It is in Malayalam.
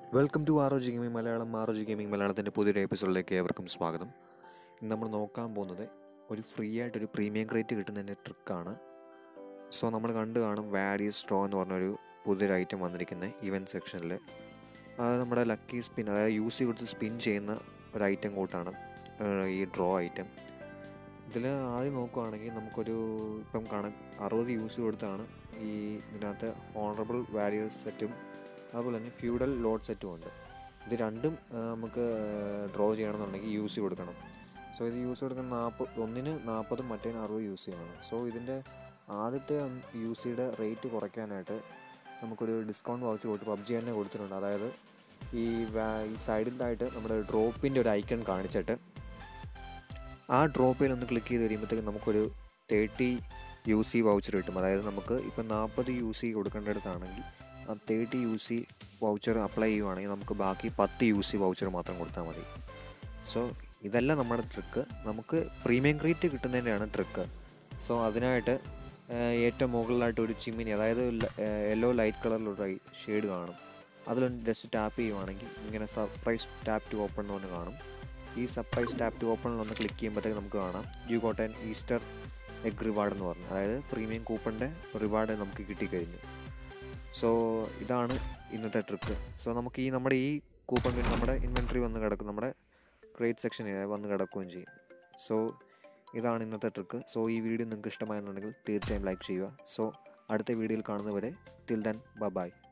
welcome to R O G gaming Malayalam R O G gaming മലയാളത്തിൻ്റെ പുതിയൊരു എപ്പിസോഡിലേക്ക് ഏവർക്കും സ്വാഗതം ഇന്ന് നമ്മൾ നോക്കാൻ പോകുന്നത് ഒരു ഫ്രീ ആയിട്ട് ഒരു പ്രീമിയം ക്രേറ്റ് കിട്ടുന്നതിൻ്റെ ട്രിക്കാണ് സോ നമ്മൾ കണ്ടു കാണും വാഡി സ്ട്രോ എന്ന് പറഞ്ഞൊരു പുതിയൊരു ഐറ്റം വന്നിരിക്കുന്നത് ഇവൻറ്റ് സെക്ഷനിൽ അത് നമ്മുടെ ലക്കി സ്പിൻ അതായത് യൂസ് കൊടുത്ത് സ്പിൻ ചെയ്യുന്ന ഒരു ഐറ്റം കൂട്ടാണ് ഏഹ്, ഈ ഡ്രോ ഐറ്റം ഇതിൽ ആദ്യം നോക്കുവാണെങ്കിൽ നമുക്കൊരു ഇപ്പം കാണാൻ അറുപത് യൂസ് കൊടുത്താണ് ഈ ഇതിനകത്ത് ഓണറബിൾ വാരിയേഴ്സ് സെറ്റും അതുപോലെ തന്നെ ഫ്യൂഡൽ ലോഡ് സെറ്റും ഉണ്ട് ഇത് രണ്ടും ആ, നമുക്ക് ഡ്രോ ചെയ്യണമെന്നുണ്ടെങ്കിൽ യൂസ് കൊടുക്കണം സോ ഇത് യൂസ് കൊടുക്കുന്ന നാൽപ്പത് ഒന്നിന് നാൽപ്പതും മറ്റേന് അറുപത് യൂസ് ചെയ്യണം സോ ഇതിൻ്റെ ആദ്യത്തെ യൂസ് സിയുടെ റേറ്റ് കുറയ്ക്കാനായിട്ട് നമുക്കൊരു ഡിസ്കൗണ്ട് വൗച്ചർ കൊടുത്ത് പബ്ജി തന്നെ കൊടുത്തിട്ടുണ്ട് അതായത് ഈ വാ- ഈ സൈഡിലായിട്ട് നമ്മുടെ ഡ്രോപ്പിൻ്റെ ഒരു ഐക്കൺ കാണിച്ചിട്ട് ആ ഡ്രോപ്പിൽ ഒന്ന് ക്ലിക്ക് ചെയ്ത് കഴിയുമ്പോഴത്തേക്കും നമുക്കൊരു തേർട്ടി യു സി വൗച്ചർ കിട്ടും അതായത് നമുക്ക് ഇപ്പം നാൽപ്പത് യു സി കൊടുക്കേണ്ടടുത്താണെങ്കിൽ ആ thirty U C voucher apply ചെയ്യുവാണെങ്കിൽ നമുക്ക് ബാക്കി പത്ത് യു സി വൗച്ചർ മാത്രം കൊടുത്താൽ മതി സോ ഇതല്ല നമ്മുടെ ട്രിക്ക് നമുക്ക് പ്രീമിയം ക്രീറ്റ് കിട്ടുന്നതിൻ്റെയാണ് ട്രിക്ക് സോ അതിനായിട്ട് ഏഹ്, ഏറ്റവും മുകളിലായിട്ട് ഒരു ചിമ്മിനി അതായത് യെല്ലോ ലൈറ്റ് കളറിലൊരു ഷെയ്ഡ് കാണും അതിലൊന്ന് ജസ്റ്റ് ടാപ്പ് ചെയ്യുവാണെങ്കിൽ ഇങ്ങനെ സർപ്രൈസ് ടാപ്പ് ടു ഓപ്പൺ എന്ന് പറഞ്ഞ് കാണും ഈ സർപ്രൈസ് ടാപ്പ് ടു ഓപ്പണിൽ ഒന്ന് ക്ലിക്ക് ചെയ്യുമ്പോഴത്തേക്ക് നമുക്ക് കാണാം you got an Easter egg reward എന്ന് പറഞ്ഞു അതായത് പ്രീമിയം കൂപ്പണിൻ്റെ റിവാർഡ് നമുക്ക് കിട്ടിക്കഴിഞ്ഞു സോ ഇതാണ് ഇന്നത്തെ ട്രിക്ക് സോ നമുക്ക് ഈ നമ്മുടെ ഈ കൂപ്പൺ പിന്നെ നമ്മുടെ ഇൻവെൻട്രി വന്ന് കിടക്കും നമ്മുടെ ക്രേറ്റ് സെക്ഷനിൽ വന്ന് കിടക്കുകയും ചെയ്യും സോ ഇതാണ് ഇന്നത്തെ ട്രിക്ക് സോ ഈ വീഡിയോ നിങ്ങൾക്ക് ഇഷ്ടമായെന്നുണ്ടെങ്കിൽ തീർച്ചയായും ലൈക്ക് ചെയ്യുക സോ അടുത്ത വീഡിയോയിൽ കാണുന്നവരെ ടിൽ ദൻ ബൈ